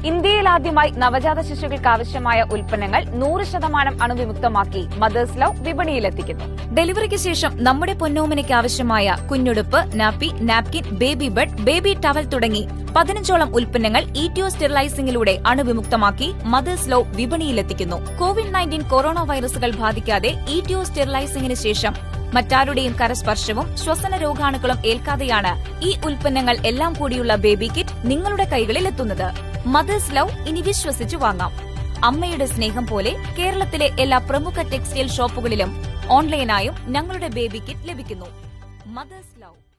ഇന്ത്യയിൽ ആദ്യമായി നവജാത ശിശുക്കൾക്ക് ആവശ്യമായ ഉൽപ്പന്നങ്ങൾ നൂറ് ശതമാനം അണുവിമുക്തമാക്കി മദേഴ്സ് ലവ് വിപണിയിലെത്തിക്കുന്നു ഡെലിവറിക്ക് ശേഷം നമ്മുടെ പൊന്നോമനയ്ക്ക് ആവശ്യമായ കുഞ്ഞുടുപ്പ് nappy napkin baby bed baby towel തുടങ്ങി പതിനഞ്ചോളം ഉൽപ്പന്നങ്ങൾ ഇറ്റിഒ സ്റ്റെറിലൈസിംഗിലൂടെ അണുവിമുക്തമാക്കി മദേഴ്സ് ലവ് വിപണിയിലെത്തിക്കുന്നു കോവിഡ് നയൻറ്റീൻ കൊറോണ വൈറസുകൾ ബാധിക്കാതെ ഇറ്റിഒ സ്റ്റെറിലൈസിംഗിന് ശേഷം മറ്റാരുടെയും കരസ്പർശവും ശ്വസന രോഗാണുക്കളും ഏൽക്കാതെയാണ് ഈ ഉൽപ്പന്നങ്ങൾ എല്ലാം കൂടിയുള്ള ബേബി കിറ്റ് നിങ്ങളുടെ കൈകളിൽ എത്തുന്നത് മദേഴ്സ് ലവ് ഇനി വിശ്വസിച്ചു വാങ്ങാം അമ്മയുടെ സ്നേഹം പോലെ കേരളത്തിലെ എല്ലാ പ്രമുഖ ടെക്സ്റ്റൈൽ ഷോപ്പുകളിലും ഓൺലൈനായും ഞങ്ങളുടെ ബേബി കിറ്റ് ലഭിക്കുന്നു മദേഴ്സ് ലവ്